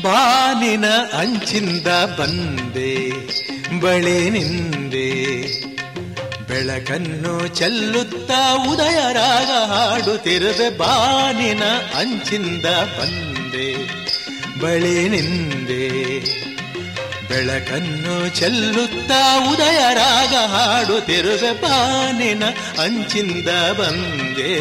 ಬಾನಿನ ಅಂಚಿಂದ ಬಂದೆ ಬಳಿ ನಿಂದೆ ಬೆಳಕನ್ನು ಚೆಲ್ಲುತ್ತಾ ಉದಯ ರಾಗ ಹಾಡುತ್ತಿರುವೆ ಬಾನಿನ ಅಂಚಿಂದ ಬಂದೆ ಬಳಿ ನಿಂದೆ ಬೆಳಕನ್ನು ಚೆಲ್ಲುತ್ತಾ ಉದಯ ರಾಗ ಹಾಡುತ್ತಿರುವೆ ಬಾನಿನ ಅಂಚಿಂದ ಬಂದೆ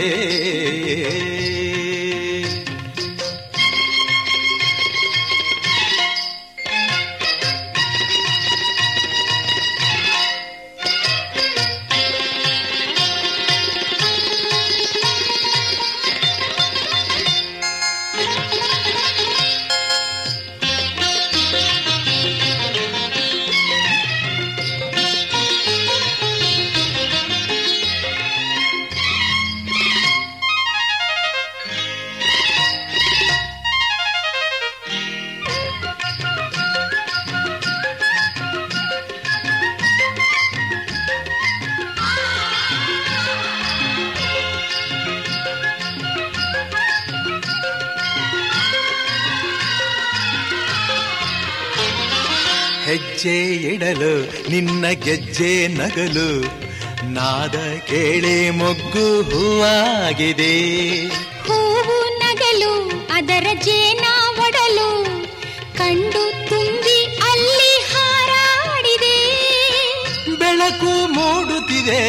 ಹೆಜ್ಜೆ ಇಡಲು ನಿನ್ನ ಗೆಜ್ಜೆ ನಗಲು ನಾದ ಕೇಳಿ ಮೊಗ್ಗು ಹೂವಾಗಿದೆ ಹೂವು ನಗಲು ಅದರ ಜೇನ ಒಡಲು ಕಂಡು ತುಂಬಿ ಅಲ್ಲಿ ಹಾರಾಡಿದೆ ಬೆಳಕು ಮೂಡುತ್ತಿದೆ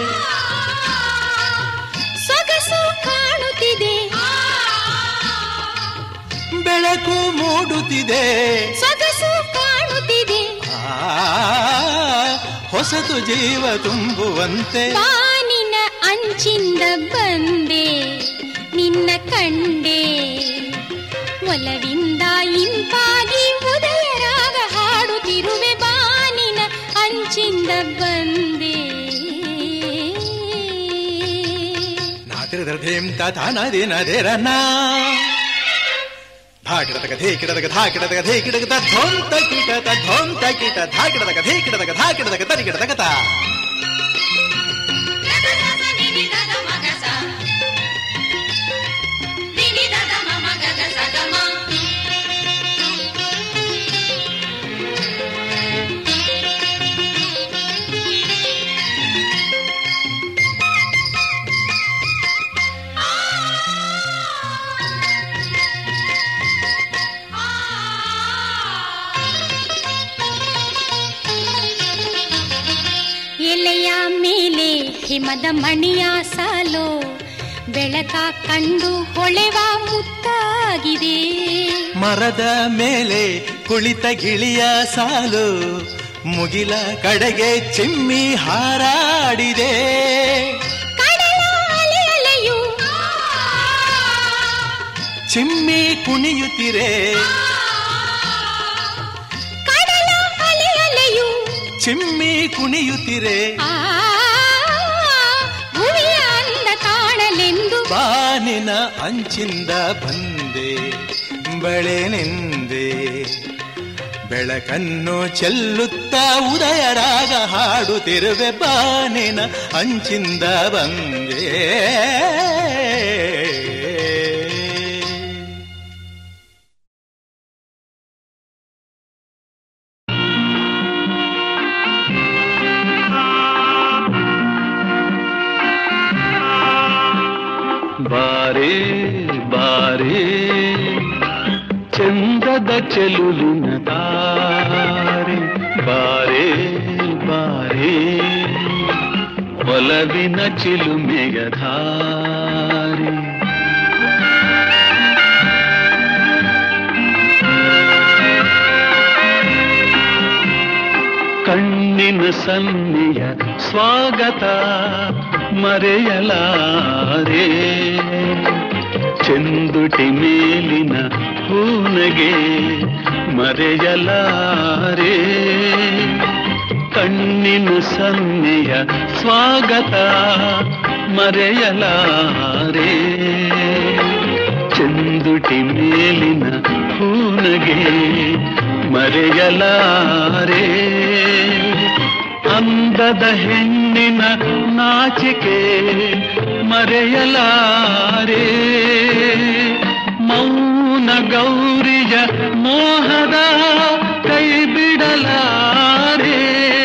ಸೊಗಸು ಕಾಣುತ್ತಿದೆ ಬೆಳಕು ಮೂಡುತ್ತಿದೆ ಸೊಗಸು ಕಾಣುತ್ತಿದೆ ಆ, ಹೊಸತು ಜೀವ ತುಂಬುವಂತೆ ಬಾನಿನ ಅಂಚಿಂದ ಬಂದೆ ನಿನ್ನ ಕಂಡೆ ಒಲವಿಂದ ಇಂಪಾಗಿ ಉದಯ ರಾಗ ಹಾಡುತ್ತಿರುವೆ ಬಾನಿನ ಅಂಚಿಂದ ಬಂದೆ ನಾತಿರದರ ಧೇಮ್ ತಾತ ನದಿ ನದಿರನ ಧಾ ಕಿಡದಗ ಧೇ ಕಿಡದಗ ಧಾ ಕಿಡದಗ ಧೇ ಕಿಡಗ ಧೋಂತ ಕೀಟ ಧೋಂತ ಕೀಟ ಧಾ ಕಿಡದಗ ಧೇ ಕಿಡದಗ ಧಾ ಕಿಡದಗ ತರಿ ಕಿಡದಗ ತಾ ಎಲೆಯ ಮೇಲೆ ಹಿಮದ ಮಣಿಯ ಸಾಲು ಬೆಳಕ ಕಂಡು ಹೊಳೆವ ಮುತ್ತಾಗಿದೆ ಮರದ ಮೇಲೆ ಕುಳಿತ ಗಿಳಿಯ ಸಾಲು ಮುಗಿಲ ಕಡೆಗೆ ಚಿಮ್ಮಿ ಹಾರಾಡಿದೆ ಕಡಲ ಅಲೆ ಅಲೆಯು ಚಿಮ್ಮಿ ಕುಣಿಯುತ್ತಿರೆ ಕಡಲ ಅಲೆ ಅಲೆಯು ಚಿಮ್ಮಿ ಕುಣಿಯುತ್ತಿರೆ ಆ ಭುವಿಯ ಅಂದ ಕಾಣಲೆಂದು ಬಾನಿನ ಅಂಚಿಂದ ಬಂದೆ ಬಳೆ ನಿಂದೆ ಬೆಳಕನ್ನು ಚೆಲ್ಲುತ್ತಾ ಉದಯ ರಾಗ ಹಾಡುತ್ತಿರುವೆ ಬಾನಿನ ಅಂಚಿಂದ ಬಂದೆ ಬಾರೆ ಬಾರೆ ಚಂದದ ಚೆಲುಲಿನ ತಾರೆ ಬಾರೆ ಬಾರೆ ಒಲವಿನ ಚಿಲುಮೆಯ ಧಾರೆ ಕಣ್ಣಿನ ಸನ್ನಿಯ ಸ್ವಾಗತ ಮರೆಯಲಾರೆ ಚೆಂದುಟಿ ಮೇಲಿನ ಹೂನಗೆ ಮರೆಯಲಾರೆ ಕಣ್ಣಿನ ಸನ್ನೆಯ ಸ್ವಾಗತ ಮರೆಯಲಾರೆ ಚೆಂದುಟಿ ಮೇಲಿನ ಹೂನಗೆ ಮರೆಯಲಾರೆ ಅಂದದ ಹೆಣ್ಣಿನ ನಾಚಿಕೆ ಮರೆಯಲಾರೆ ಮೌನ ಗೌರಿಯ ಮೋಹದ ಕೈ ಬಿಡಲಾರೆ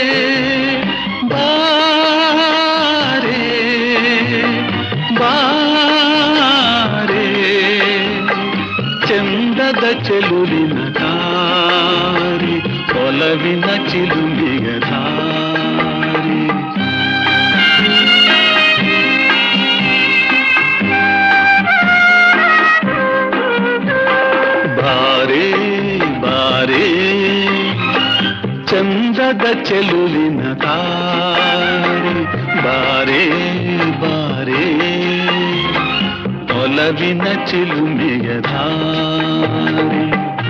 ಬಾರೆ ಬಾರೆ ಚಂದದ ಚೆಲುವಿನ ದಾರಿ ಒಲವಿನ ಚಿಲುಮಿಗ ದಾರಿ ಬಾರೆ ಬಾರೆ ಚಂದದ ಚೆಲುವಿನ ದಾರಿ ಬಾರೆ ಬಾರೆ ಒಲವಿನ ಚಿಲುಮೆಯ ದಾರಿ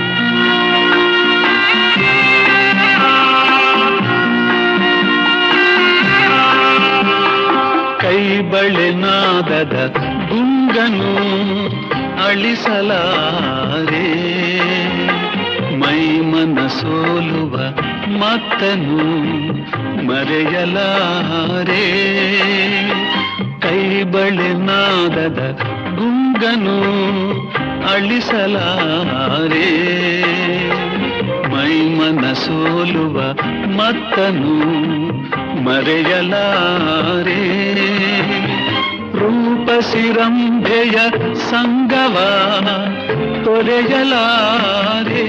ಕೈ ಬಳೆ ನಾದದ ಗುಂಗನು ಅಳಿಸಲಾರೆ ಮೈ ಮನ ಸೋಲುವ ಮತ್ತನು ಮರೆಯಲಾರೆ ಕೈ ಬಳೆ ನಾದದ ಗುಂಗನು ಅಳಿಸಲಾರೆ ಮೈ ಮನ ಸೋಲುವ ಮತ್ತನು ಮರೆಯಲಾರೆ ರೂಪಸಿರಂಭೆಯ ಸಂಗವ ತೊರೆಯಲಾರೆ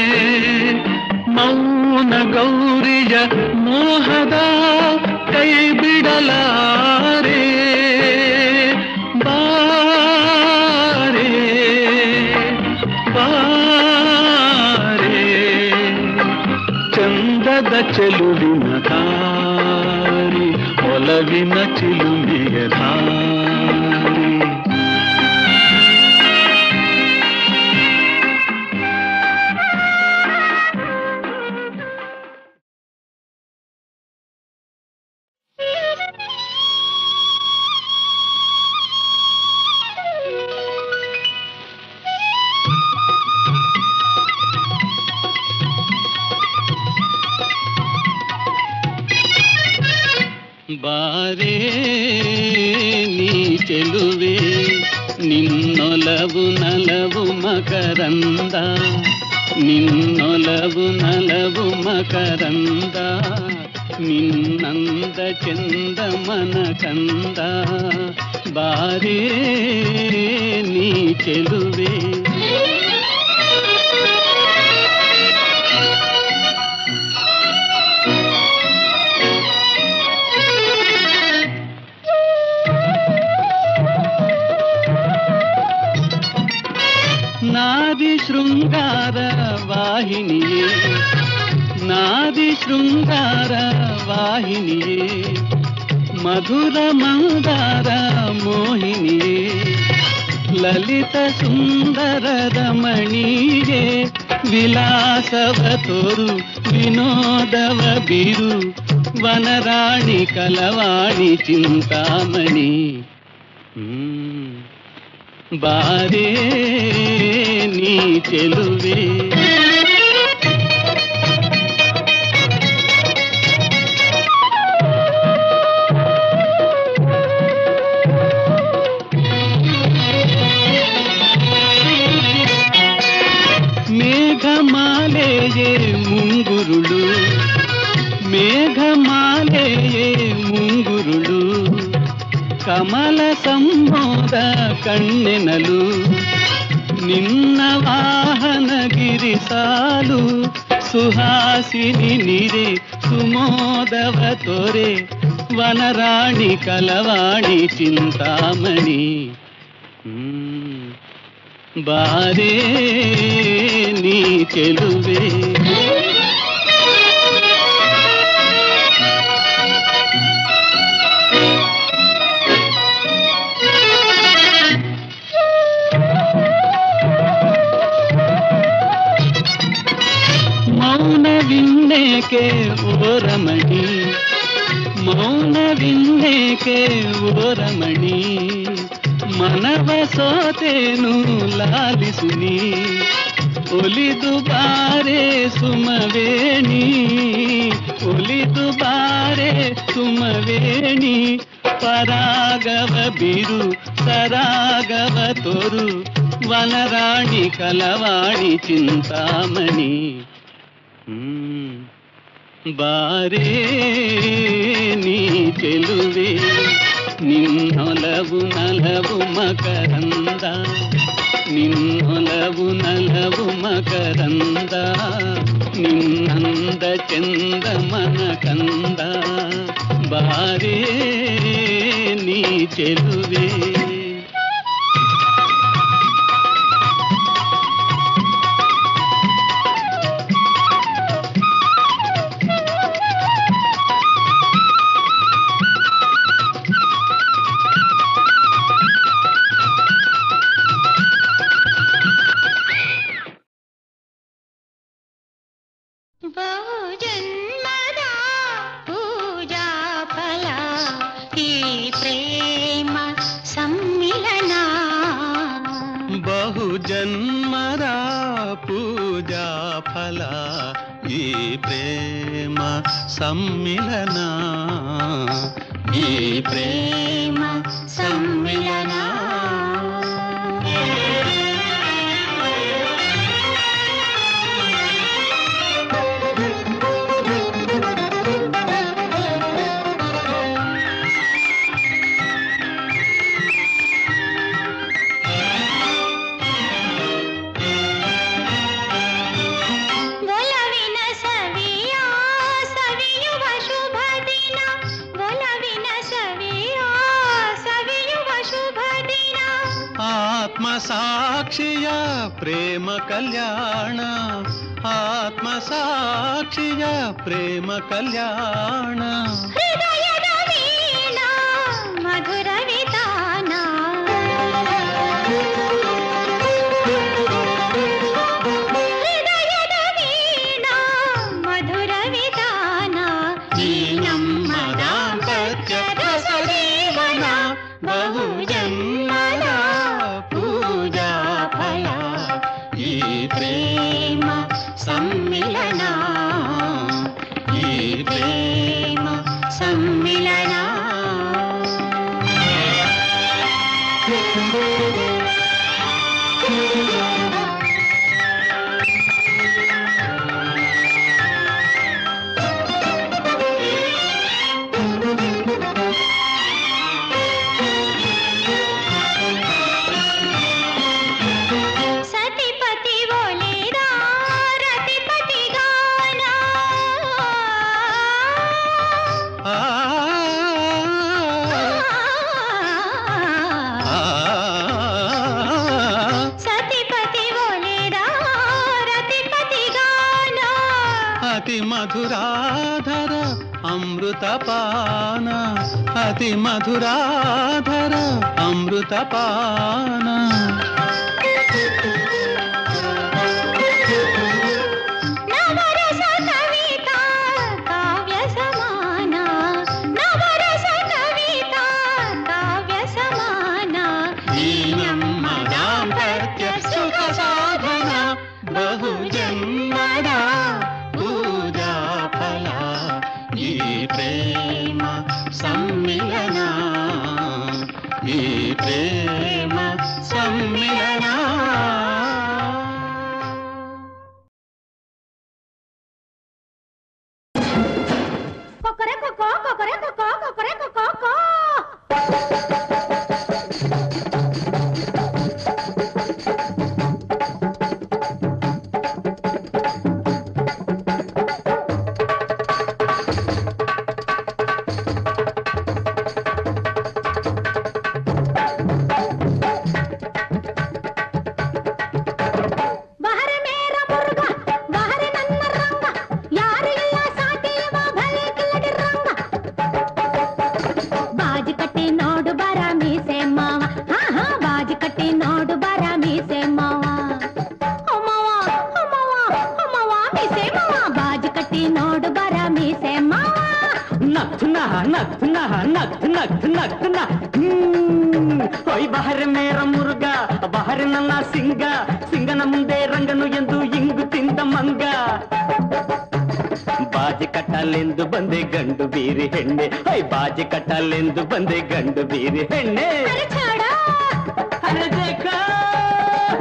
ಮೌನ ಗೌರಿಯ ಮೋಹದ ಕೈ ಬಿಡಲಾರೆ ಬಾರೆ ಬಾರೆ ಚಂದದ ಚೆಲುವಿನ ದಾರಿ ಒಲವಿನ ಚಿಲುಮೆಯ ದಾರಿ ಬಾರೇ ನೀ ಚೆಲುವೆ ನಿನ್ನೊಲವು ನಲವು ಮಕರಂದ ನಿನ್ನೊಲವು ನಲವು ಮಕರಂದ ನಿನ್ನಂದ ಚಂದ ಮನ ಕಂದ ಬಾರೇ ನೀ ಚೆಲುವೆ ನಾದಿ ಶೃಂಗಾರ ವಾಹಿನಿಯೇ ನಾದಿ ಶೃಂಗಾರ ವಾಹಿನಿಯೇ ಮಧುರ ಮಂದಾರ ಮೋಹಿನಿಯೇ ಲಲಿತ ಸುಂದರ ರಮಣಿಯೇ ವಿಲಾಸವ ತೋರು ವಿನೋದವ ಬಿರು ವನರಾಣಿ ಕಲವಾಣಿ ಚಿಂತಾಮಣಿ ಹ್ಮ್ ಬಾರೇ ನೀ ಚೆಲುವೆ ಮೇಘಮಾಲೆಯೇ ಮುಂಗುರುಳು ಮೇಘಮಾಲೆಯೇ ಮುಂಗುರುಳು ಕಮಲ ಸಂಬೋಧ ಕಣ್ಣೆನಲು ನಿನ್ನ ವಾಹನ ಗಿರಿಸಾಲು ಸುಹಾಸಿನಿ ನಿರೆ ಸುಮೋದವ ತೋರೆ ವನರಾಣಿ ಕಲವಾಣಿ ಚಿಂತಾಮಣಿ ಹ್ಮ್. ಬಾರೇ ನೀ ಚೆಲುವೆ ಮೌನವಿನ್ನೇಕೆ ಓ ರಮಣಿ ಮೌನವಿನ್ನೇಕೆ ಓ ರಮಣಿ ಮನವ ಸೋತೇನು ಲಾಲಿಸುನಿ ಒಲಿದು ಬಾರೆ ಸುಮವೇಣಿ ಒಲಿದು ಬಾರೆ ಸುಮವೇಣಿ ಪರಾಗವ ಬಿರು ಸರಾಗವ ತೋರು వనరాణి కలవాణి చింతామణి మ్మ్. బారే నీ చెలువే నిన్నొలవు నలవు మకరంద నిన్నొలవు నలవు మకరంద నిన్నంద చందమన కంద బారే నీ చెలువే ಬಹುಜನ್ಮದ ಪೂಜಾ ಫಲ ಈ ಪ್ರೇಮ ಸಮ್ಮಿಲನ ಬಹು ಜನ್ಮದ ಪೂಜಾ ಫಲ ಈ ಪ್ರೇಮ ಸಮ್ಮಿಲನ ಈ ಪ್ರೇಮ ಸಮ್ಮಿಲನ ಒಲವಿನ ಸವಿಯ ಸವಿಯುವ ಶುಭ ದಿನ ಒಲವಿನ ಸವಿಯ ಸವಿಯುವ ಶುಭ ದಿನ ಆತ್ಮ ಸಾಕ್ಷಿಯ ಪ್ರೇಮ ಕಲ್ಯಾಣ ಆತ್ಮ ಸಾಕ್ಷಿಯ ಪ್ರೇಮ ಕಲ್ಯಾಣ ಹೃದಯದ ವೀಣ ಮಧುರ ವಿಧಾನ ಹೃದಯದ ವೀಣ ಮಧುರ ವಿಧಾನ ಈ ನಮ್ಮ ದಾಂಪತ್ಯ ರಸದೇವನ ಬಹು ಜನ್ಮದ ಪೂಜಾ ಫಲ ಈ ಪ್ರೇಮ ಸಮ್ಮಿಲನ ಈ ಪ್ರೇಮ ಸಮ್ಮಿಲನ ಸತಿಪತಿ ಒಲಿದ ರತಿಪತಿ ಗಾನ ಆ ಆ ಸತಿಪತಿ ಒಲಿದ ರತಿಪತಿ ಗಾನ ಅತಿ ಮಧುರಾಧರ ಅಮೃತ ಪಾನ ಅತಿ ಮಧುರಾಧರ ಅಮೃತ ಪಾನ ನವರಸ ಕವಿತಾ ಕಾವ್ಯ ಸಮಾನ ನವರಸ ಕವಿತಾ ಕಾವ್ಯ ಸಮಾನ ಈ ನಮ್ಮ ದಾಂಪತ್ಯ ಸುಖ ಸಾಧನ ಬಹು ಜನ್ಮದ ಪೂಜಾ ಫಲ ಈ ಪ್ರೇಮ ಸಮ್ಮಿಲನ ಈ ಪ್ರೇಮ ಸಮ್ಮಿಲನ ಕೊಕ್ಕರೆ ಕೊಕ್ಕೋ ಕೊಕ್ಕರೆ ಕೊಕ್ಕೋ ಕೊಕ್ಕರೆ ಕೊಕ್ಕೋ ಕೋ ಬಹರ ಮೇರ ಮುರುಗ ಬಹರ ನನ್ನ ರಂಗ ಯಾರು ಇಲ್ಲ ಸಾಟಿವ ಭಲೆ ಕಿಲ್ಲಡಿ ರಂಗ ಬಾಜಿ ಕಟ್ಟಿ ನೋಡು ಬರ ಮೀಸೆ ಮಾವ ಹಾ ಹಾ ಬಾಜಿ ಕಟ್ಟಿ ನೋಡು ಬರ ಮೀಸೆ ಮಾವ ಓ ಮಾವ ಓ ಮಾವ ಓ ಮಾವ ಮೀಸೆ ಮಾವ ಬಾಜಿ ಕಟ್ಟಿ ನೋಡು ಬರ ಮೀಸೆ ಮಾವ ನಗ್ನ ನಗ್ನ ನಗ್ನ ನಗ್ನ ನಗ್ನ ಹೊಯ್ ಬಹರೆ ಮೇರ ಮುರುಗ ಬಹರೆ ನನ್ನ ಸಿಂಗ ಸಿಂಗನ ಮುಂದೆ ರಂಗನು ಎಂದು ಇಂಗು ತಿಂದ ಮಂಗ ಬಾಜಿ ಕಟ್ಟಲೆಂದು ಬಂದೆ ಗಂಡು ಬೀರಿ ಹೆಣ್ಣೆ ಹೊಯ್ ಬಾಜಿ ಕಟ್ಟಲೆಂದು ಬಂದೆ ಗಂಡು ಬೀರಿ ಹೆಣ್ಣೆ ಅರೆ ಛಾಡ ಅರೆ ದೇಖ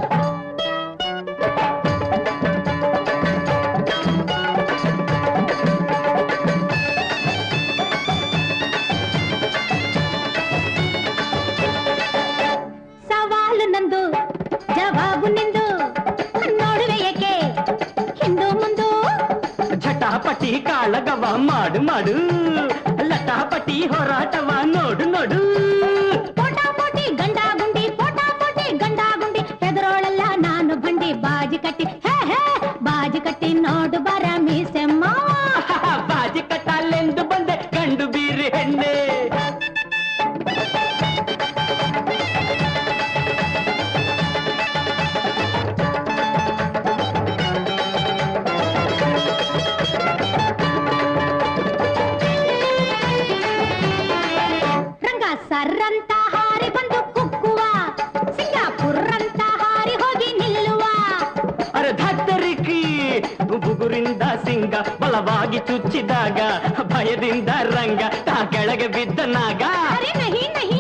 ಪಟಾಪಟಿ ಕಾಳಗವ ಮಾಡು ಮಾಡು ಲಟಾಪಟಿ ಹೋರಾಟವ ನೋಡು ನೋಡು ಪೋಟಾಪೋಟಿ ಗಂಡ ಗುಂಡಿ ಪೋಟಾಪೋಟಿ ಗಂಡ ಗುಂಡಿ ಎದುರೋಳಲ್ಲ ನಾನು ಬಂಡಿ ಬಾಜಿ ಕಟ್ಟಿ ಹೇ ಹೇ ಬಾಜಿ ಕಟ್ಟಿ ನೋಡು ಬರ ಮೀಸೆಮ್ಮ ಬಾಜಿ ಕಟ್ಟಲೆಂದು ಬಂದೆ ಕಂಡು ಬೀರಿ ಹೆಣ್ಣೆ ರಂಗ ಸರ್ರಂತ ಹಾರಿ ಬಂದು ಕುಕ್ಕುವ ಸಿಂಗಾಪುರ್ ಅಂತ ಹಾರಿ ಹೋಗಿ ನಿಲ್ಲುವ ಅರೆ ಧತ್ತರಿಕಿ ಬುಗುರಿಂದ ಸಿಂಗ ಬಲವಾಗಿ ಚುಚ್ಚಿದಾಗ ಭಯದಿಂದ ರಂಗ ತಾ ಕೆಳಗೆ ಬಿದ್ದ ನಾಗ ಅರೆ ನಹಿ ನಹಿ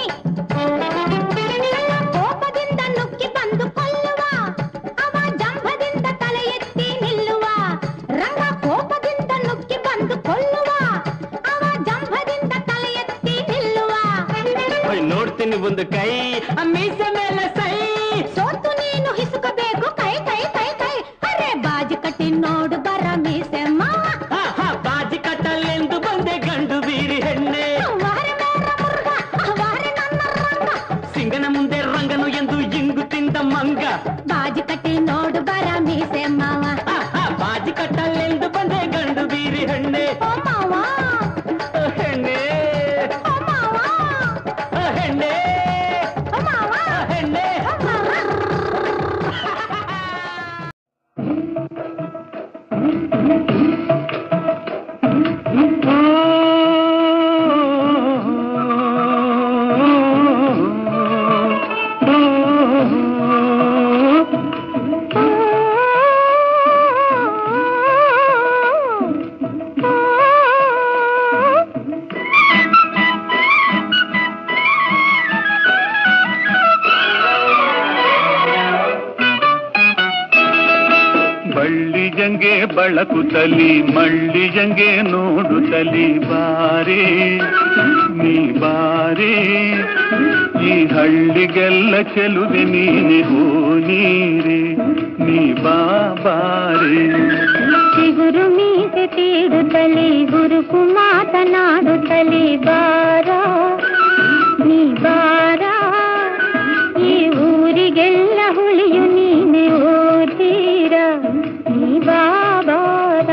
ಕೋಪದಿಂದ ನುಗ್ಗಿ ಬಂದು ಕೊಲ್ಲುವ ಅವ ಜಂಭದಿಂದ ತಲೆ ಎತ್ತಿ ನಿಲ್ಲುವ ರಂಗ ಕೋಪದಿಂದ ನುಗ್ಗಿ ಬಂದು ಕೊಲ್ಲುವ ಅವ ಜಂಭದಿಂದ ತಲೆ ಎತ್ತಿ ನಿಲ್ಲುವ ಹೊಯ್ ನೋಡ್ತೀನಿ ಒಂದು ಕೈ ಆ ಮೀಸೆ ಮೇಲೆ ಸೈ ಸೋತು ನೀನು ಹಿಸುಕಬೇಕು ಕೈ ಕೈ ಕೈ ಕೈ ಅರೆ ಬಾಜಿ ಕಟ್ಟಿ ನೋಡು ಬರ ಮೀಸೆ ಮಾವ ಹಾ ಹಾ ಬಾಜಿ ಕಟ್ಟಲೆಂದು ಬಂದೆ ಗಂಡು ಬೀರಿ ಹೆಣ್ಣೆ ವಾರೆ ಮೇರ ಮುರುಗ ವಾರೆ ನನ್ನ ರಂಗ ಸಿಂಗನ ಮುಂದೆ ರಂಗನು ಎಂದು ಇಂಗು ತಿಂದ ಮಂಗ ಬಾಜಿ ಕಟ್ಟಿ ನೋಡು ಬರ ಮೀಸೆ ಮಾವ ಹಾ ಹಾ ಬಾಜಿ ಕಟ್ಟಲೆಂದು ಬಂದೆ ಗಂಡು ಬೀರಿ ಹೆಣ್ಣೆ ಓ ಮಾವ ಆ, ಹೆಣ್ಣೆ ಓ ಮಾವ ಆ, ಹೆಣ್ಣೆ ಓ ಮಾವ ಆ, ಹೆಣ್ಣೆ ಓ ಮಾವ ಬಳ್ಳಿಜಂಗೆ ಬಳಕುತ್ತಲಿ ಮಳ್ಳಿಜಂಗೆ ನೋಡುತ್ತಲಿ ಬಾರೆ ನೀ ಬಾರೆ ಈ ಹಳ್ಳಿಗೆಲ್ಲ ಚೆಲುವೆ ನೀನೆ ಓ ನೀರೆ ನೀ ಬಾ ಬಾರೆ ಚಿಗುರು ಮೀಸೆ ತೀಡುತ್ತಲೇ ಗುರುಕು ಮಾತನಾಡುತ್ತಲೇ ಬಾರ ನೀ ಬಾರ ಈ ಊರಿಗೆಲ್ಲ ಹುಳಿಯು ನೀನೆ ಓದೀರ ನೀ ಬಾಬಾರ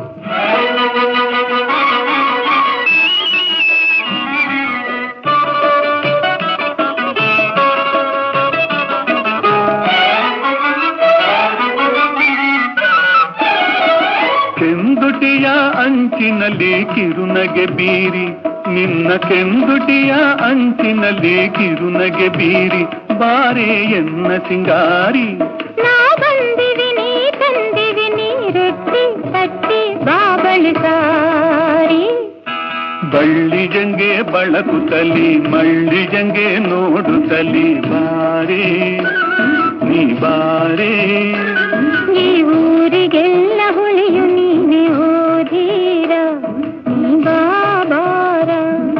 ಕೆಂದುಟಿಯ ಅಂಚಿನಲ್ಲಿ ಕಿರುನಗೆ ಬೀರಿ ನಿನ್ನ ಕೆಂದುಟಿಯ ಅಂಚಿನಲ್ಲಿ ಕಿರುನಗೆ ಬೀರಿ ಬಾರೆ ಎನ್ನ ಸಿಂಗಾರಿ ನಾ ಬಂದಿವಿ ನೀ ತಂದಿವಿ ನೀ ರೊಟ್ಟಿ ತಟ್ಟಿ ಬಾಬಳಿ ಸಾರಿ ಬಳ್ಳಿಜಂಗೆ ಬಳಕುತ್ತಲಿ ಮಳ್ಳಿಜಂಗೆ ನೋಡುತ್ತಲಿ ಬಾರೆ ನೀ ಬಾರೆ ಈ ಊರಿಗೆಲ್ಲ ಹುಳಿಯು ನೀನೆ ಓದೀರ ನೀ ಬಾಬಾರ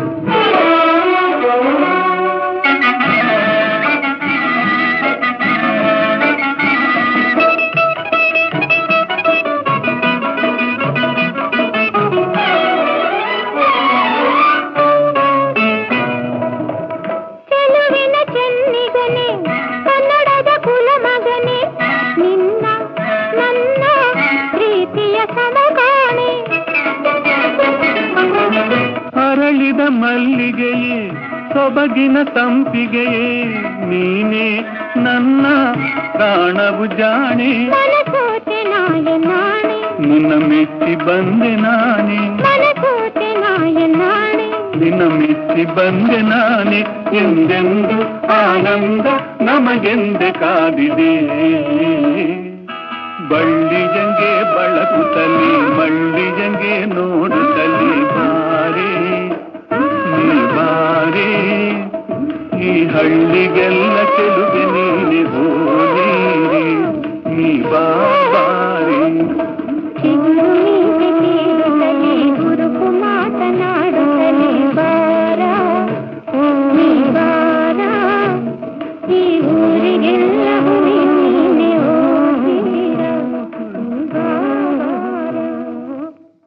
ಚೆಲುವಿನ ಚೆನ್ನಿಗನೆ ಕನ್ನಡದ ಕುಲ ಮಗನೆ ನಿನ್ನ ನನ್ನ ಪ್ರೀತಿಯ ಸಮಗಾಣೆ ಅರಳಿದ ಮಲ್ಲಿಗೆಯೇ ಸೊಬಗಿನ ಸಂಪಿಗೆಯೇ ನೀನೇ ನನ್ನ ಪ್ರಾಣವು ಜಾಣೆ ಮನಸೋತೆ ನಾಳೆ ನಾಳೆ ನಿನ್ನ ಮೆಚ್ಚಿ ಬಂದೆ ನಾನೇ ಮನಸೋತೆ ನಾಳೆ ನಾಳೆ ನಿನ್ನ ಮೆಚ್ಚಿ ಬಂದೆ ನಾನೇ ಎಂದೆಂದು ಆನಂದ ನಮಗೆಂದೆ ಕಾದಿದೆ ಬಳ್ಳಿಜಂಗೆ ಬಳಕುತ್ತಲಿ ಮಳ್ಳಿಜಂಗೆ ನೋಡುತ್ತಲಿ ಬಾರೆ ನೀ ಬಾರೆ ಈ ಹಳ್ಳಿಗೆಲ್ಲ ಚೆಲುವೆ ನೀನೆ ಹೋ ನೀರೆ ನೀ ಬಾ ಬಾರೆ ಚಿಗುರು ಮೀಸೆ ತೀರುತ್ತಲೇ ಗುರುಕು ಮಾತನಾಡುತ್ತಲೇ ಬಾರ ಓ ನೀ ಬಾರ ಈ ಊರಿಗೆಲ್ಲ ಹುಳಿಯು ನೀನೆ ಓ ವೀರ ನೀ ಬಾರ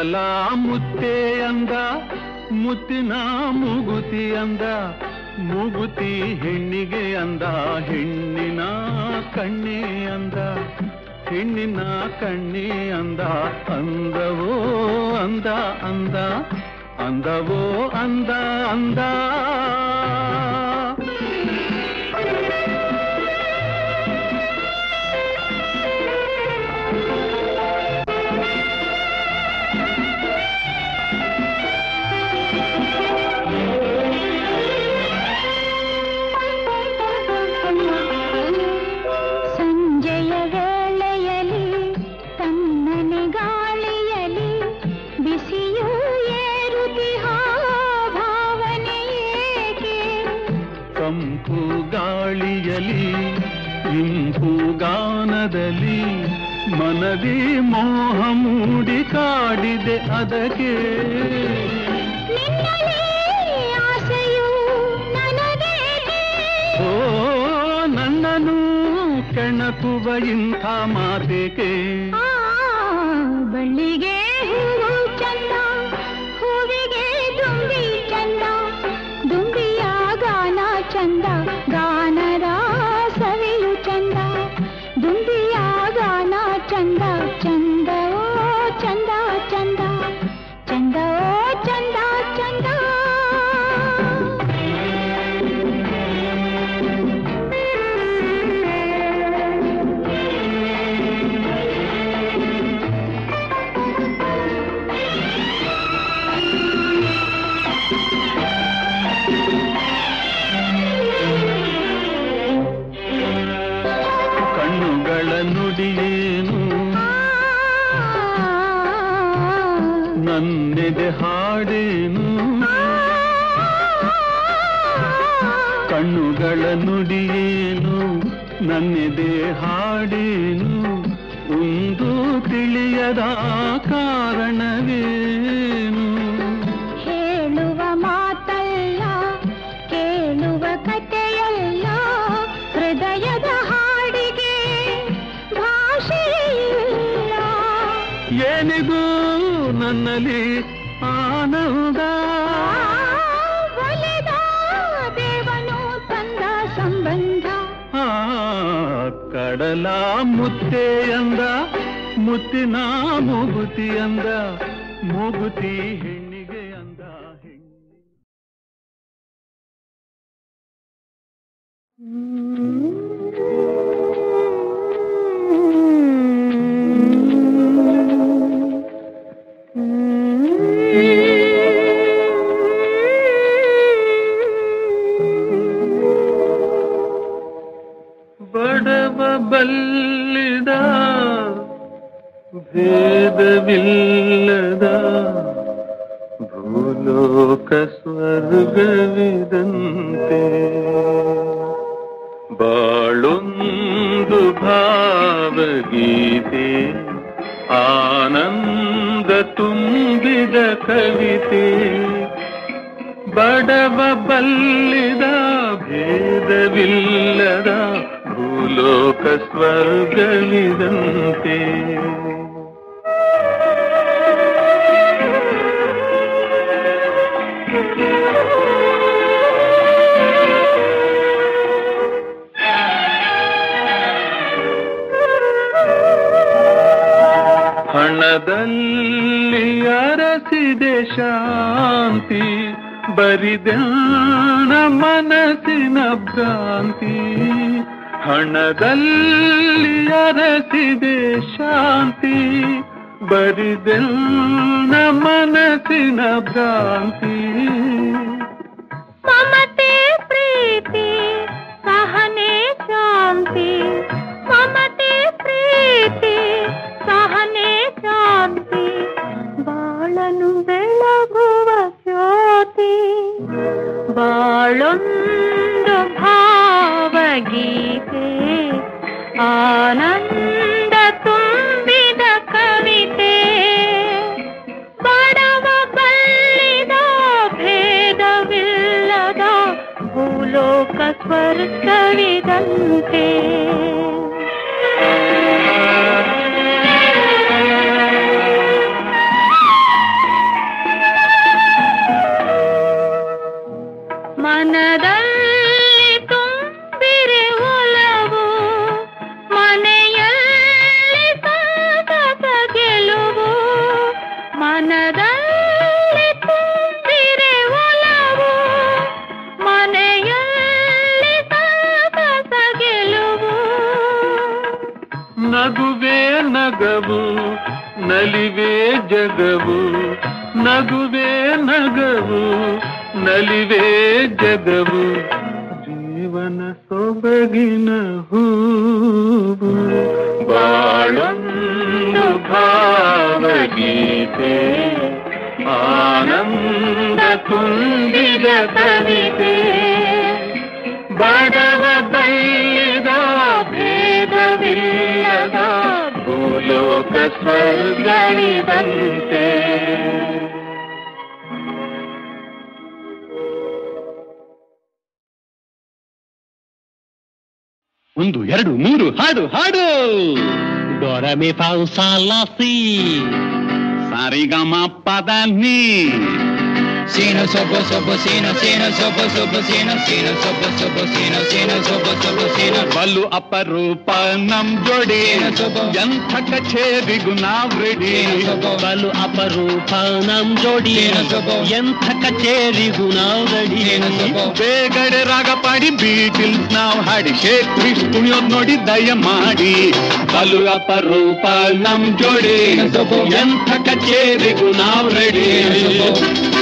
ಕಡಲ ಮುತ್ತೆ ಅಂದ ಮುತ್ತಿನ ಮುಗುತಿ ಅಂದ ಮುಗುತಿ ಹೆಣ್ಣಿಗೆ ಅಂದ ಹೆಣ್ಣಿನ ಕಣ್ಣೆ ಅಂದ ಹೆಣ್ಣಿನ ಕಣ್ಣೆ ಅಂದ ಅಂದವೋ ಅಂದ ಅಂದ ಅಂದವೋ ಅಂದ ಅಂದ ಸಂಜೆಯ ವೇಳೆಯಲಿ ತನ್ನನೆ ಗಾಳಿಯಲಿ ಬಿಸಿಯೂ ಏರುತಿಹ ಭಾವನೆ ಏಕೆ ಕಂಪು ಗಾಳಿಯಲಿ ಇಂಪು ಗಾನದಲ್ಲಿ ಮನದಿ ಮೋಹ ಮೂಡಿ ಕಾಡಿದೆ ಅದಕ್ಕೆ ನಿನ್ನಲೇ ಆಸೆಯು ನನಗೇಕೆ ಓ ನನ್ನನು ಕೆಣಕುವ ಇಂಥ ಮಾತೇಕೆ ಆ ಬಳ್ಳಿಗೆ ಹೂವು ಚಂದ ಹೂವಿಗೆ ದುಂಬಿ ಚಂದ ದುಂಬಿಯ ಗಾನ ಚಂದ ಗಾನರ ಸವಿಯು ಚಂದ ದುಂಬಿಯ ಗಾನ ಚಂದ ಚಂದ ಓ ಚಂದ ಚಂದ ಚಂದ ಓ ಚಂದ ಚಂದ ಕಣ್ಣುಗಳ ನುಡಿಯೇನು ನನ್ನೆದೆ ಹಾಡೇನು ಕಣ್ಣುಗಳ ನುಡಿಯೇನು ನನ್ನೆದೆ ಹಾಡೇನು ಒಂದು ತಿಳಿಯದ ಕಾರಣವೇನು ಹೇಳುವ ಮಾತಲ್ಲ ಕೇಳುವ ಕಥೆಯಲ್ಲ ಹೃದಯದ ಹಾಡಿಗೆ ಭಾಷೆಯಿಲ್ಲ ಏನಿಗೂ ನನ್ನಲ್ಲಿ ಆನಂದ ಒಲಿದ ದೇವನು ತಂದ ಸಂಬಂಧ ಆ ಕಡಲ ಮುತ್ತೆ ಅಂದ ಮುತ್ತಿನ ಮೂಗುತಿ ಅಂದ ಮೂಗುತಿ ಹೆಣ್ಣಿಗೆ ಅಂದ ಹೆಣ್ಣಿ ಬಡವ ಬಲ್ಲಿದ ಭೇದವಿಲ್ಲದ ಭೂಲೋಕ ಸ್ವರ್ಗವಿದಂತೆ ಬಾಳೊಂದು ಭಾವಗೀತೆ ಆನಂದ ತುಂಬಿದ ಕವಿತೆ ಬಡವ ಬಲ್ಲಿದ ಭೇದವಿಲ್ಲದ ಭೂಲೋಕ ಸ್ವರ್ಗವಿದಂತೆ ಹಣದಲ್ಲಿ ಅರಸಿದೆ ಶಾಂತಿ ಬರಿದಾಣ ಮನಸ್ಸಿನ ಭ್ರಾಂತಿ ಹಣದಲ್ಲಿ ಅರಸಿದೆ ಶಾಂತಿ ಬರಿದಾಣ ಮನಸ್ಸಿನ ಭ್ರಾಂತಿ ಮಮತೆ ಪ್ರೀತಿ ಸಹನೆ ಶಾಂತಿ ಮಮತೆ ಪ್ರೀತಿ ಸಹನೆ ಶಾಂತಿ ಬಾಳನು ಬೆಳಗುವ ಜ್ಯೋತಿ ಬಾಳೊಂದು ಭಾವಗೀತೆ ಆನಂದ ತುಂಬಿದ ಕವಿತೆ ಬಡವ ಬಲ್ಲಿದ ಭೇದವಿಲ್ಲದ ಭೂಲೋಕ ಸ್ವರ್ಗವಿದಂತೆ ನಲಿವೆ ಜಗವು ನಗುವೆ ನಗವು ನಲಿವೆ ಜಗವು ಜೀವನ ಸೊಬಗಿನ ಹೂವು ಬಾಳೊಂದು ಭಾವಗೀತೆ ಆನಂದ ತುಂಬಿದ ಕವಿತೆ ಬಡವ ಬೈದ ಭೇದವಿಲ್ಲದ ಭೂಲೋಕ ಸ್ವರ್ಗಳಿದಂತೆ ಒಂದು ಎರಡು ಮೂರು ಹಾಡು ಹಾಡು ಡೊರಮಿ ಫಾಲ್ಸಾಲಾಸಿ ಸಾರಿಗಮ ಪದ ನೀ Sino sobo sobo sino sino sobo sobo sino sino sobo sobo sino sino sobo sobo sino ಬಲು ಅಪರೂಪ ನಮ್ ಜೋಡಿ ಏನು ಶುಭ? ಎಂಥ ಕಚೇರಿಗೂ ನಾವ್ ರೆಡಿ ಏನು ಶುಭ? ಬಲು ಅಪರೂಪ ನಮ್ ಜೋಡಿ ಏನು ಶುಭ? ಎಂಥ ಕಚೇರಿಗೂ ನಾವು ರೆಡಿ ಏನು ಶುಭ? ಬೇಗಡೆ ರಾಗ ಪಾಡಿ ಬೀಟಿಲ್ಸ್ ನಾವ್ ಹಾಡಿ ಶೇಕ್ ಫಿಶ್ ಕುಣಿಯೋದ್ ನೋಡಿ ದಯ ಮಾಡಿ ಬಲು ಅಪರೂಪ ನಮ್ ಜೋಡಿ ಏನು ಶುಭ? ಎಂಥ ಕಚೇರಿಗೂ ನಾವ್ ರೆಡಿ ಏನು ಶುಭ?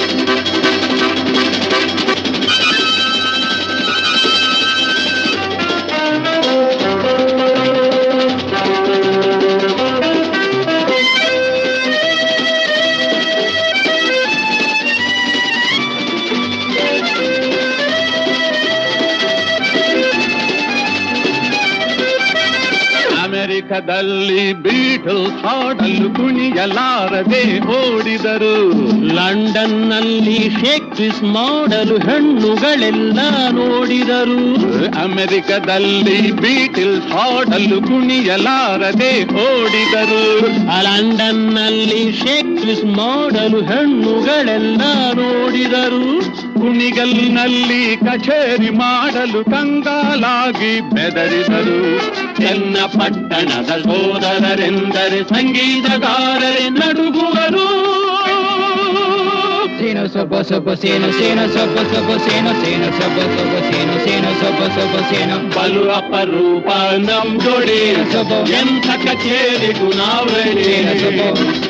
ಅಮೆರಿಕದಲ್ಲಿ ಬೀಟಲ್ಸ್ ಹಾಡಲು ಕುಣಿಯಲಾರದೆ ಓಡಿದರು ಲಂಡನ್ ನಲ್ಲಿ ಶೇಕ್ರಿಸ್ ಮಾಡಲು ಹೆಣ್ಣುಗಳೆಲ್ಲ ನೋಡಿದರು ಅಮೆರಿಕದಲ್ಲಿ ಬೀಟಲ್ಸ್ ಹಾಡಲು ಕುಣಿಯಲಾರದೆ ಓಡಿದರು ಆ ಲಂಡನ್ ನಲ್ಲಿ ಶೇಕ್ರಿಸ್ ಮಾಡಲು ಹೆಣ್ಣುಗಳೆಲ್ಲ ನೋಡಿದರು ಕುಣಿಗಲ್ನಲ್ಲಿ ಕಚೇರಿ ಮಾಡಲು ಕಂಗಾಲಾಗಿ ಬೆದರಿದರು ಚೆನ್ನ ಪಟ್ಟಣದ ಸೋದರರೆಂದರೆ ಸಂಗೀತಗಾರರೇ ನಡುಗುವರು Sino sobo sobo sino sino sobo sobo sino sino sobo sobo sino sino sobo sobo sino ಬಲು ಅಪರೂಪ ನಮ್ ಜೋಡಿ ಎಂಥ ಕಚೇರಿಗೂ ನಾವು ರೆಡಿ Sino sobo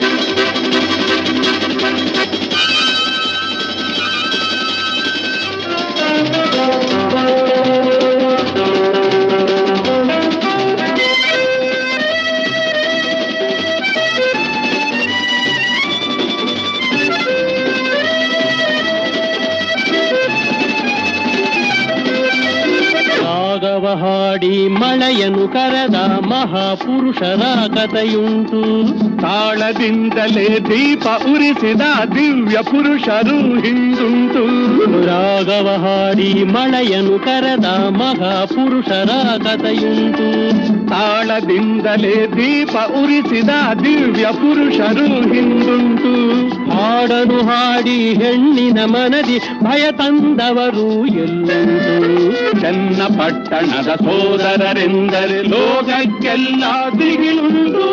ರಾಗವ ಹಾಡಿ ಮಳೆಯನ್ನು ಕರೆದ ಮಹಾಪುರುಷರ ಕಥೆಯುಂಟು ತಾಳದಿಂದಲೇ ದೀಪ ಉರಿಸಿದ ದಿವ್ಯ ಪುರುಷರು ಹಿಂದುಂಟು ರಾಗವ ಹಾಡಿ ಮಳೆಯನ್ನು ಕರೆದ ಮಹಾಪುರುಷರ ಕಥೆಯುಂಟು ತಾಳದಿಂದಲೇ ದೀಪ ಉರಿಸಿದ ದಿವ್ಯ ಪುರುಷರು ಹಿಂದುಂಟು ಹಾಡನು ಹಾಡಿ ಹೆಣ್ಣಿನ ಮನದಿ ಭಯ ತಂದವರು ಎಲ್ಲುಂಟು ಚೆನ್ನ ಪಟ್ಟಣದ ಸೋದರರೆಂದರೆ ಲೋಕಕ್ಕೆಲ್ಲ ದಿಗಿಲುಂಟು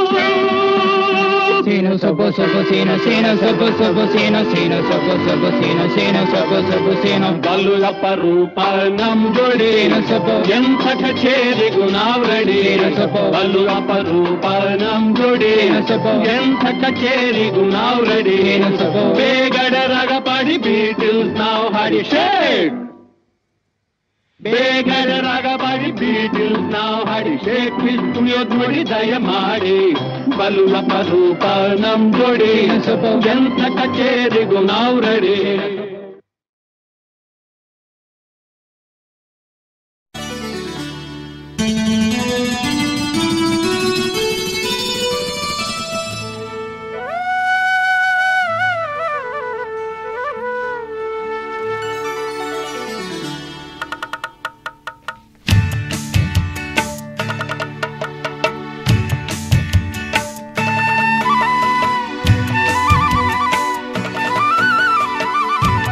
Sino sobo sobo sino sino sobo sobo sino sino sobo sobo sino sino sobo sobo sino ಬಲು ಅಪರೂಪ ನಮ್ ಜೋಡಿ Sino sobo ಎಂಥ ಕಚೇರಿಗೂ ನಾವ್ ರೆಡಿ Sino sobo ಬಲು ಅಪರೂಪ ನಮ್ ಜೋಡಿ Sino sobo ಎಂಥ ಕಚೇರಿಗೂ ನಾವ್ ರೆಡಿ Sino sobo ಬೇಗಡೆ ರಾಗ ಪಾಡಿ ಬೀಟಿಲ್ಸ್ ನಾವು ಹಾಡಿ ಶೇಕ್ ಬೇಗಡೆ ರಾಗ ಪಾಡಿ ಬೀಟಿಲ್ಸ್ ನಾವು ಹಾಡಿ ಶೇಕ್ ಫಿಶ್ ಕುಣಿಯೋದ್ ನೋಡಿ ದಯ ಮಾಡಿ ಬಲು ಅಪರೂಪ ನಮ್ ಜೋಡಿ Sino sobo ಎಂಥ ಕಚೇರಿಗೂ ನಾವು ರೆಡಿ ಆ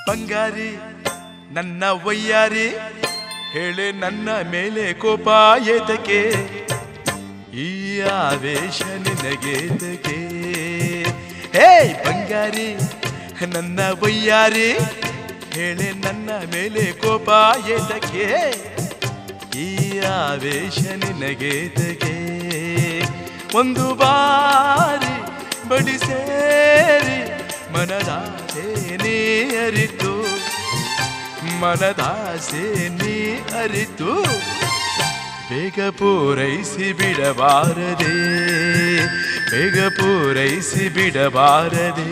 ಬಂಗಾರಿ ನನ್ನ ವಯ್ಯಾರಿ ಹೇಳೆ ನನ್ನ ಮೇಲೆ ಕೋಪ ಏತಕ್ಕೆ ಈ ಆವೇಶ ನಿನಗೇತಕ್ಕೆ ಹೇ ಬಂಗಾರಿ ನನ್ನ ವಯ್ಯಾರಿ ಹೇಳೆ ನನ್ನ ಮೇಲೆ ಕೋಪ ಏತಕ್ಕೆ ಈ ಆವೇಶ ನಿನಗೇತಕ್ಕೆ ಒಂದು ಬಾರಿ ಬಡಿ ಸೇರಿ ಮನದಾಸೆ ನೀ ಅರಿತು ಮನದಾಸೆ ನೀ ಅರಿತು ಬೇಗ ಪೂರೈಸಿ ಬಿಡಬಾರದೆ ಬೇಗ ಪೂರೈಸಿ ಬಿಡಬಾರದೆ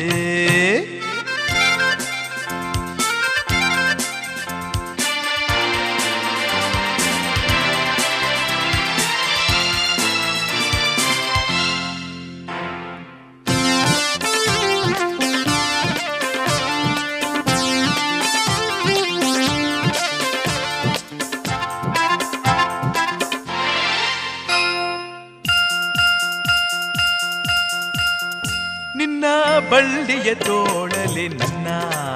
ನಿನ್ನ ಬಳ್ಳಿಯ ತೋಳಲಿ ನನ್ನ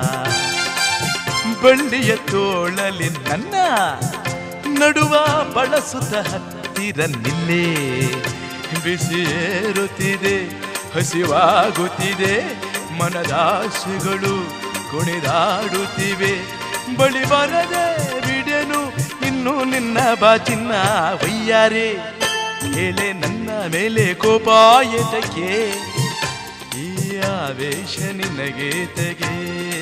ಬಳ್ಳಿಯ ತೋಳಲಿ ನನ್ನ ನಡುವ ಬಳಸುತ್ತ ಹತ್ತಿರ ನಿಲ್ಲೇ ಬಿಸಿ ಏರುತ್ತಿದೆ ಹಸಿವಾಗುತ್ತಿದೆ ಮನದಾಸೆಗಳು ಕುಣಿದಾಡುತ್ತಿವೆ ಬಳಿ ಬರದೆ ಬಿಡೆನು ಇನ್ನು ನಿನ್ನ ಬಾಚಿನ್ನ ವಯ್ಯಾರೆ ಹೇಳೆ ನನ್ನ ಮೇಲೆ ಕೋಪ ಏತಕ್ಕೆ ಈ ಆವೇಶ ನಿನಗೆ ತೆಗೆ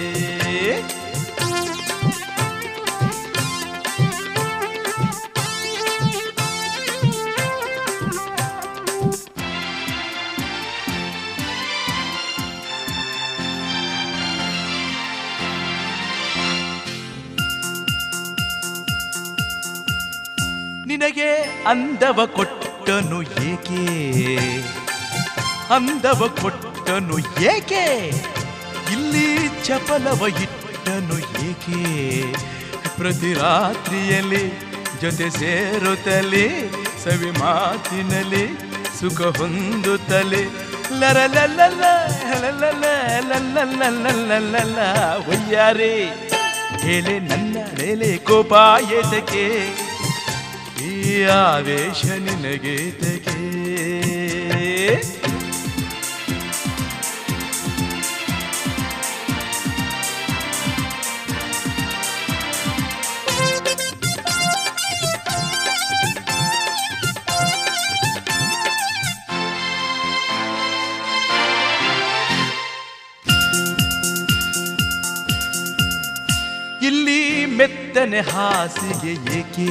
ನಿನಗೆ ಅಂದವ ಕೊಟ್ಟನು ಏಕೆ ಅಂದವ ಕೊಟ್ಟನು ಏಕೆ ಇಲ್ಲಿ ಚಪಲವ ಇಟ್ಟನು ಏಕೆ ಪ್ರತಿ ರಾತ್ರಿಯಲ್ಲಿ ಜೊತೆ ಸೇರುತ್ತಲೇ ಸವಿ ಮಾತಿನಲ್ಲಿ ಸುಖ ಹೊಂದುತ್ತಲೇ ಲರಲಲ್ಲ ಲಲ್ಲ ಒಯ್ಯಾರೆ ಹೇಳೆ ನನ್ನ ಮೇಲೆ ಕೋಪ ಏತಕ್ಕೆ ಈ ಆವೇಶ ನಿನಗೇತಕ್ಕೆ ಇಲ್ಲಿ ಮೆತ್ತನೆ ಹಾಸಿಗೆ ಏಕೆ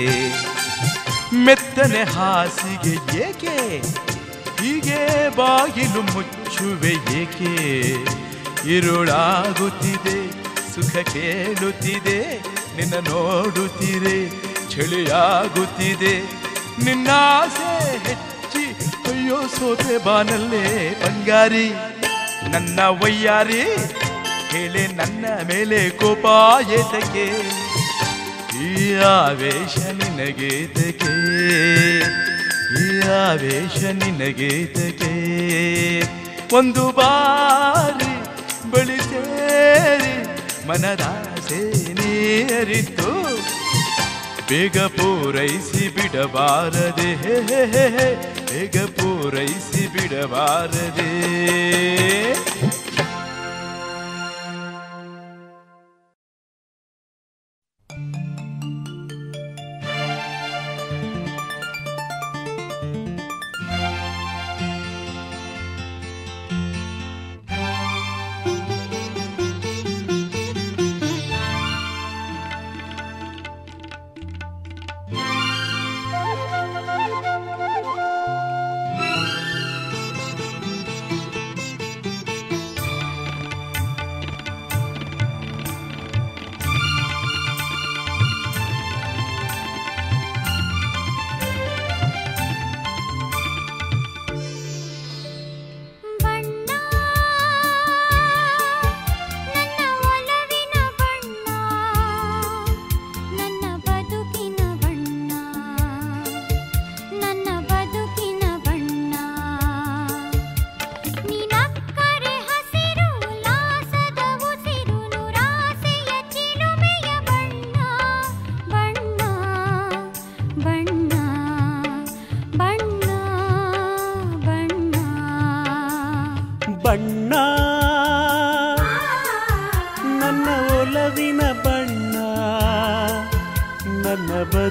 ಮೆತ್ತನೆ ಹಾಸಿಗೆ ಏಕೆ ಹೀಗೆ ಬಾಗಿಲು ಮುಚ್ಚುವೆ ಏಕೆ ಇರುಳಾಗುತ್ತಿದೆ ಸುಖ ಕೇಳುತ್ತಿದೆ ನಿನ್ನ ನೋಡುತ್ತಿರೆ ಚಳಿಯಾಗುತ್ತಿದೆ ನಿನ್ನ ಆಸೆ ಹೆಚ್ಚಿ ಅಯ್ಯೋ ಸೋತೆ ಬಾನಲ್ಲೇ ಬಂಗಾರಿ ನನ್ನ ವಯ್ಯಾರಿ ಹೇಳೆ ನನ್ನ ಮೇಲೆ ಕೋಪ ಏತಕ್ಕೆ ಈ ಆವೇಶ ನಿನಗೇತಕ್ಕೆ ಈ ಆವೇಶ ನಿನಗೇತಕ್ಕೆ ಒಂದು ಬಾರಿ ಬಳಿ ಸೇರಿ ಮನದಾಸೆ ನೀರಿತು ಬೇಗ ಪೂರೈಸಿ ಬಿಡಬಾರದೆ ಹೇ ಹೇ ಹೇ ಹೇ. ಬೇಗ ಪೂರೈಸಿ ಬಿಡಬಾರದೆ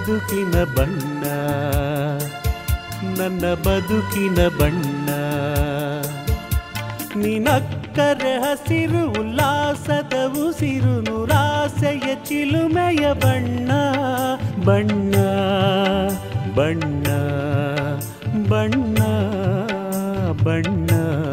ಬದುಕಿನ ಬಣ್ಣ ನನ್ನ ಬದುಕಿನ ಬಣ್ಣ ನಿನಕ್ಕರೆ ಹಸಿರು ಉಲ್ಲಾಸದ ಉಸಿರು ನೂರಾಸೆಯ ಚಿಲುಮೆಯ ಬಣ್ಣ ಬಣ್ಣ ಬಣ್ಣ ಬಣ್ಣ ಬಣ್ಣ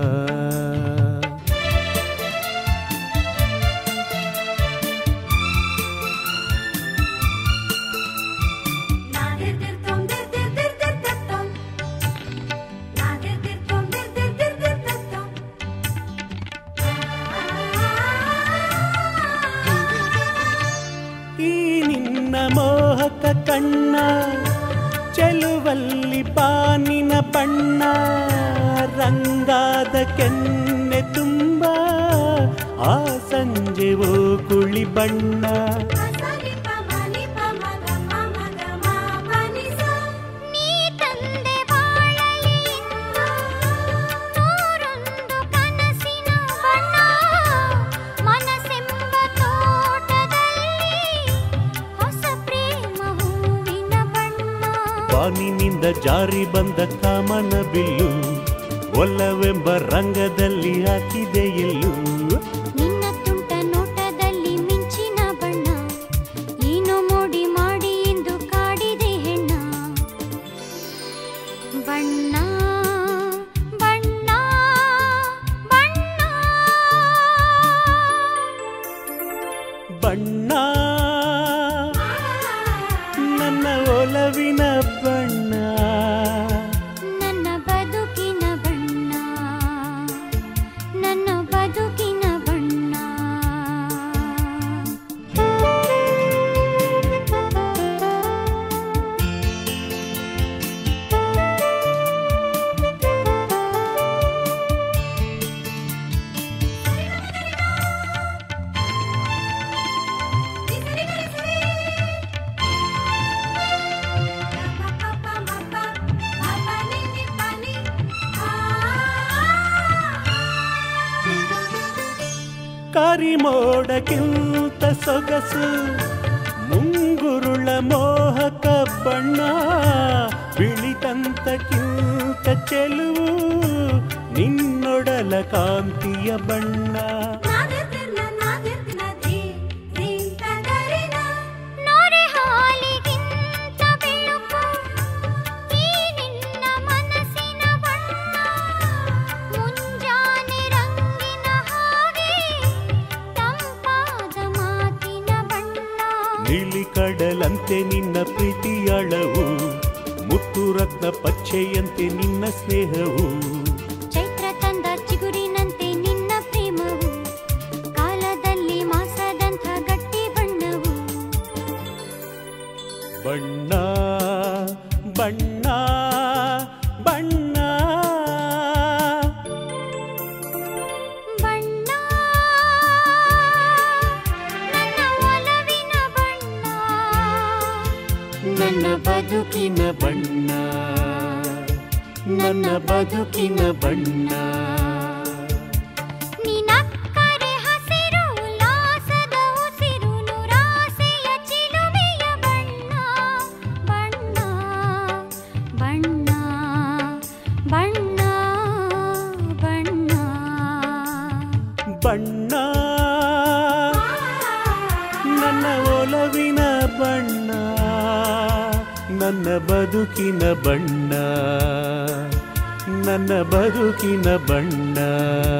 ಈ ನಿನ್ನ ಮೋಹಕ ಕಣ್ಣ ಚೆಲುವಲ್ಲಿ ಪಾನಿನ ಬಣ್ಣ ರಂಗಾದ ಕೆನ್ನೆ ತುಂಬ ಆ ಸಂಜೆವೋ ಕುಳಿ ಬಣ್ಣ ನೀ ತಂದೆ ಬಾಳಲಿ ನೂರೊಂದು ಕನಸಿನ ಬಣ್ಣ ಮನಸ್ಸೆಂಬ ತೋಟದಲ್ಲಿ ಹೊಸ ಪ್ರೇಮ ಹೂವಿನ ಬಣ್ಣ ಬಾನಿನಿಂದ ಜಾರಿ ಬಂದ ಕಾಮನ ಬಿಲ್ಲು ಒಲ್ಲವೆಂಬ ರಂಗದಲ್ಲಿ ಹಾಕಿದೆ ಎಲ್ಲೂ ನಿನ್ನ ತುಂಟ ನೋಟದಲ್ಲಿ ಮಿಂಚಿನ ಬಣ್ಣ ಏನೋ ಮೋಡಿ ಮಾಡಿ ಎಂದು ಕಾಡಿದೆ ಹೆಣ್ಣ ಬಣ್ಣ ಬಣ್ಣ ಬಣ್ಣ ಬಣ್ಣ ನನ್ನ ಒಲವಿನ ಬಣ್ಣ ನನ್ನ ಬದುಕಿನ ಬಣ್ಣ ನನ್ನ ಬದುಕಿನ ಬಣ್ಣ ಕರಿಮೋಡಕ್ಕಿಂತ ಸೊಗಸು ಮುಂಗುರುಳ ಮೋಹಕ ಬಣ್ಣ ಬಿಳಿತಂತಕ್ಕಿಂತ ಚೆಲುವು ನಿನ್ನೊಡಲ ಕಾಂತಿಯ ಬಣ್ಣ ನೋರೆ ಹಾಲಿಗಿಂತ ಬೆಳುಪು ಈ ನಿನ್ನ ಮನಸ್ಸಿನ ಬಣ್ಣ ಮುಂಜಾನೆ ರಂಗಿನ ಹಾಗೆ ತಂಪಾದ ಮಾತಿನ ಬಣ್ಣ ನೀಲಿ ಕಡಲಂತೆ ನಿನ್ನ ಪ್ರೀತಿಯಳವು ಮುತ್ತು ರತ್ನ ಪಚ್ಚೆಯಂತೆ ನಿನ್ನ ಸ್ನೇಹವು ಚೈತ್ರ ತಂದ ಚಿಗುರಿನಂತೆ ನಿನ್ನ ಪ್ರೇಮವು ಕಾಲದಲ್ಲಿ ಮಾಸದಂಥ ಗಟ್ಟಿ ಬಣ್ಣವು ಬಣ್ಣ ಬಣ್ಣ ಬಣ್ಣ ಬಣ್ಣ ನನ್ನ ಒಲವಿನ ಬಣ್ಣ ನನ್ನ ಬದುಕಿನ ಬಣ್ಣ ನನ್ನ ಬದುಕಿನ ಬಣ್ಣ ನಿನಕ್ಕರೆ ಹಸಿರು ಉಲ್ಲಾಸದ ಉಸಿರು ನೂರಾಸೆಯ ಚಿಲುಮೆಯ ಬಣ್ಣ ಬಣ್ಣ ಬಣ್ಣ ಬಣ್ಣ ಬಣ್ಣ ಬಣ್ಣ ನನ್ನ ಒಲವಿನ ಬಣ್ಣ ನನ್ನ ಬದುಕಿನ ಬಣ್ಣ ನನ್ನ ಬದುಕಿನ ಬಣ್ಣ